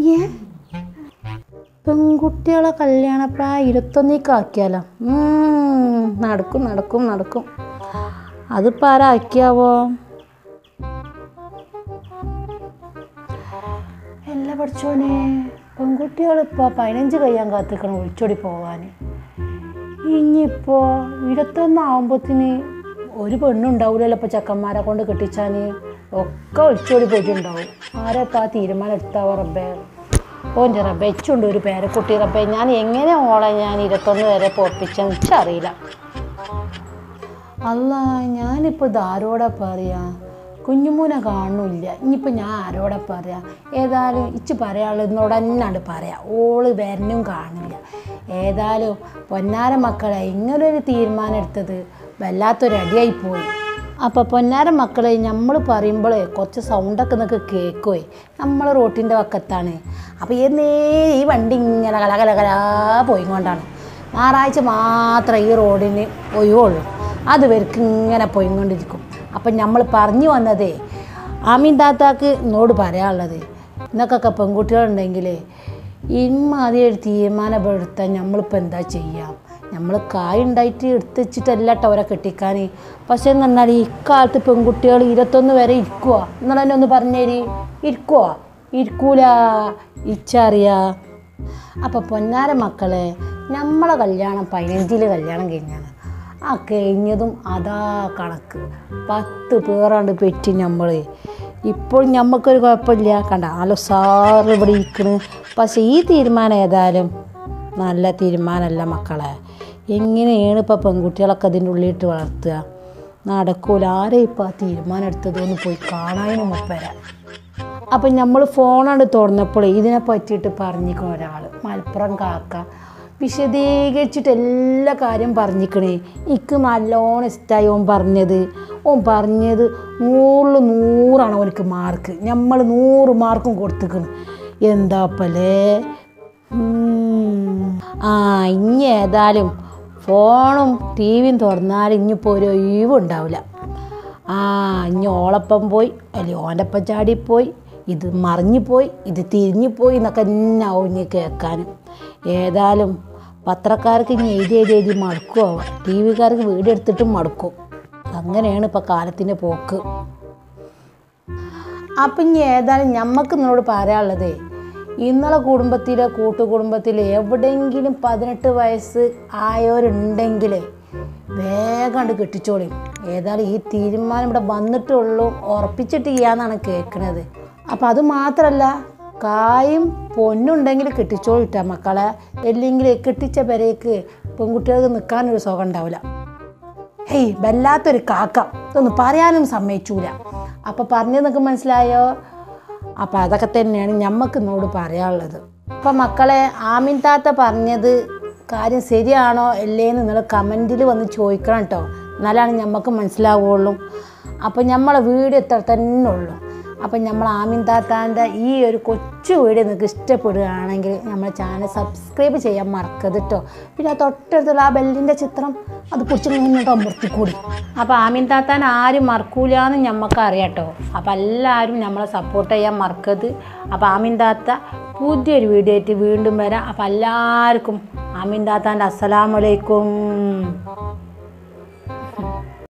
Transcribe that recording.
ഏ പെൺകുട്ടികളെ കല്യാണപ്രായം ഇരുപത്തൊന്നേക്ക് ആക്കിയാലോ ഉം, നടക്കും നടക്കും നടക്കും അതിപ്പോൾ ആരാ ആക്കിയാവോ എല്ലാ പഠിച്ചോനെ പെൺകുട്ടികൾ ഇപ്പോൾ പതിനഞ്ച് കഴിയാൻ കാത്തിക്കണം ഒളിച്ചോടി പോകാൻ ഇനിയിപ്പോൾ ഇരുപത്തൊന്നാവുമ്പത്തിന് ഒരു പെണ്ണുണ്ടാവില്ലല്ലോ ഇപ്പോൾ ചെക്കന്മാരെ കൊണ്ട് കെട്ടിച്ചാൽ ഒക്കെ ഒളിച്ചോടി പോയിട്ടുണ്ടാവും ആരാ ഇപ്പോൾ ആ തീരുമാനം എടുത്താവോ റബ്ബേ ഓൻ്റെ റബ്ബേ എച്ചുണ്ട് ഒരു പേരക്കുട്ടി റബ്ബേ ഞാൻ എങ്ങനെ ഓളെ ഞാൻ ഇരുപത്തൊന്ന് വരെ പൊറപ്പിച്ചെന്ന് എനിക്കറിയില്ല അല്ല ഞാനിപ്പോൾ ഇത് ആരോടാ പറയാ കുഞ്ഞുമൂനെ കാണുന്നില്ല ഇനിയിപ്പോൾ ഞാൻ ആരോടാ പറയാ ഏതായാലും ഇച്ച് പറയാനുള്ളതിനോട് തന്നെയാണ് പറയാം ഓള് വരനും കാണില്ല ഏതായാലും പൊന്നാര മക്കളെ ഇങ്ങനൊരു തീരുമാനം എടുത്തത് വല്ലാത്തൊരു അടിയായി പോയി അപ്പോൾ പൊന്നാര മക്കളെ നമ്മൾ പറയുമ്പോൾ കുറച്ച് സൗണ്ടൊക്കെ നിങ്ങൾക്ക് കേൾക്കുമേ നമ്മൾ റോട്ടിൻ്റെ വക്കത്താണ് അപ്പോൾ എന്നേ ഈ വണ്ടി ഇങ്ങനെ കലകലകലാ പോയിക്കൊണ്ടാണ് ഞായറാഴ്ച മാത്രമേ ഈ റോഡിന് ഒഴിവുള്ളൂ അത് വർക്ക് ഇങ്ങനെ പോയിക്കൊണ്ടിരിക്കും അപ്പം നമ്മൾ പറഞ്ഞു വന്നതേ ആമീൻ താത്താക്ക് എന്നോട് പറയാനുള്ളത് ഇന്നൊക്കെ പെൺകുട്ടികളുണ്ടെങ്കിൽ ഇമ്മാതിരി ഒരു തീരുമാനം എടുത്താൽ നമ്മളിപ്പോൾ എന്താ ചെയ്യാം നമ്മൾ കായ് ഉണ്ടായിട്ട് എടുത്ത് വെച്ചിട്ടല്ല കേട്ടോ അവരെ കെട്ടിക്കാൻ പക്ഷേ എന്ന് പറഞ്ഞാൽ ഇക്കാലത്ത് പെൺകുട്ടികൾ ഇരുപത്തൊന്ന് വരെ ഇരിക്കുവാ എന്നാൽ എന്നെ ഒന്ന് പറഞ്ഞേരി ഇരിക്കുവാ ഇരിക്കൂല ഇച്ചറിയാ അപ്പോൾ പൊന്നാര മക്കളെ നമ്മളെ കല്യാണം പതിനഞ്ചിൽ കല്യാണം കഴിഞ്ഞാണ് ആ കഴിഞ്ഞതും അതാ കണക്ക് പത്ത് പേറാണ്ട് പെറ്റി നമ്മൾ ഇപ്പോൾ ഞമ്മക്കൊരു കുഴപ്പമില്ല കണ്ട ആലോ സാറ് ഇവിടെ ഇരിക്കണ് പക്ഷേ ഈ തീരുമാനം ഏതായാലും നല്ല തീരുമാനമല്ല മക്കളെ എങ്ങനെയാണ് ഇപ്പോൾ പെൺകുട്ടികളൊക്കെ അതിൻ്റെ ഉള്ളിലിട്ട് വളർത്തുക നടക്കൂല ആരെ ഇപ്പോൾ ആ തീരുമാനം എടുത്തതൊന്ന് പോയി കാണാനും മുപ്പരാ അപ്പം നമ്മൾ ഫോണാണ്ട് തുറന്നപ്പോൾ ഇതിനെ പറ്റിയിട്ട് പറഞ്ഞിരിക്കണം ഒരാൾ മലപ്പുറം കാക്ക വിശദീകരിച്ചിട്ട് എല്ലാ കാര്യം പറഞ്ഞിക്കണേ എനിക്ക് നല്ലോണം ഇഷ്ടമായി ഓൻ പറഞ്ഞത് ഓൻ പറഞ്ഞത് നൂറിൽ നൂറാണ് ഓനക്ക് മാർക്ക് നമ്മൾ നൂറ് മാർക്കും കൊടുത്തിക്കണ് എന്താപ്പല്ലേ ഉം. ആ ഇനി ഏതായാലും ഫോണും ടി വിയും തുറന്നാൽ ഇനിയിപ്പോൾ ഒരു ഒഴിവുണ്ടാവില്ല ആ ഇനി ഓളപ്പം പോയി അല്ലെങ്കിൽ ഓൻ്റെപ്പം ചാടിപ്പോയി ഇത് മറിഞ്ഞുപോയി ഇത് തിരിഞ്ഞുപോയി എന്നൊക്കെ തന്നെ ആവും ഇനി കേൾക്കാൻ ഏതായാലും പത്രക്കാർക്ക് ഇനി എഴുതി എഴുതി എഴുതി മടുക്കുമോ ടി വിക്കാർക്ക് വീഡിയോ എടുത്തിട്ടും മടുക്കും അങ്ങനെയാണ് ഇപ്പോൾ കാലത്തിൻ്റെ പോക്ക് അപ്പം ഇനി ഏതായാലും ഞമ്മക്ക് നിന്നോട് പറയാനുള്ളതേ ഇന്നലെ കുടുംബത്തിലെ കൂട്ടുകുടുംബത്തിൽ എവിടെയെങ്കിലും പതിനെട്ട് വയസ്സ് ആയവരുണ്ടെങ്കിൽ വേഗം കണ്ട് കെട്ടിച്ചോളി ഏതായാലും ഈ തീരുമാനം ഇവിടെ വന്നിട്ടുള്ളൂ ഉറപ്പിച്ചിട്ടില്ലാന്നാണ് കേൾക്കുന്നത് അപ്പം അത് മാത്രമല്ല കായും പൊന്നുണ്ടെങ്കിൽ കെട്ടിച്ചോളിട്ടാ മക്കളെ അല്ലെങ്കിൽ കെട്ടിച്ച പെരേക്ക് പെൺകുട്ടികൾക്ക് നിൽക്കാനൊരു സുഖം ഉണ്ടാവില്ല ഹേയ് വല്ലാത്തൊരു കാക്ക ഇതൊന്നും പറയാനും സമ്മതിച്ചൂല അപ്പം പറഞ്ഞു നിനക്ക് മനസ്സിലായോ അപ്പം അതൊക്കെ തന്നെയാണ് ഞമ്മക്ക് ഇന്നോട് പറയാനുള്ളത് അപ്പം മക്കളെ ആമിൻ താത്ത പറഞ്ഞത് കാര്യം ശരിയാണോ അല്ലേന്ന് നിങ്ങൾ കമൻറ്റിൽ വന്ന് ചോദിക്കണം കേട്ടോ എന്നാലാണ് ഞമ്മക്ക് മനസ്സിലാവുള്ളൂ അപ്പം നമ്മളെ വീഡിയോ ഇത്ര തന്നെ ഉള്ളൂ അപ്പം നമ്മൾ ആമിൻ താത്താൻ്റെ ഈ ഒരു കൊച്ചു വീഡിയോ നിങ്ങൾക്ക് ഇഷ്ടപ്പെടുകയാണെങ്കിൽ നമ്മുടെ ചാനൽ സബ്സ്ക്രൈബ് ചെയ്യാൻ മറക്കരുത് കേട്ടോ പിന്നെ ആ തൊട്ടടുത്തുള്ള ആ ബെല്ലിൻ്റെ ചിത്രം അത് പിടിച്ച് മുന്നോട്ട് അമർത്തിക്കൂടി അപ്പോൾ ആമിൻ താത്താൻ ആരും മറക്കൂലെന്ന് ഞമ്മക്ക് അറിയാം കേട്ടോ അപ്പോൾ എല്ലാവരും നമ്മളെ സപ്പോർട്ട് ചെയ്യാൻ മറക്കരുത് അപ്പോൾ ആമിൻ താത്ത പുതിയൊരു വീഡിയോ ആയിട്ട് വീണ്ടും വരാം അപ്പോൾ എല്ലാവർക്കും ആമിൻ താത്താൻ്റെ അസ്സലാമലൈക്കും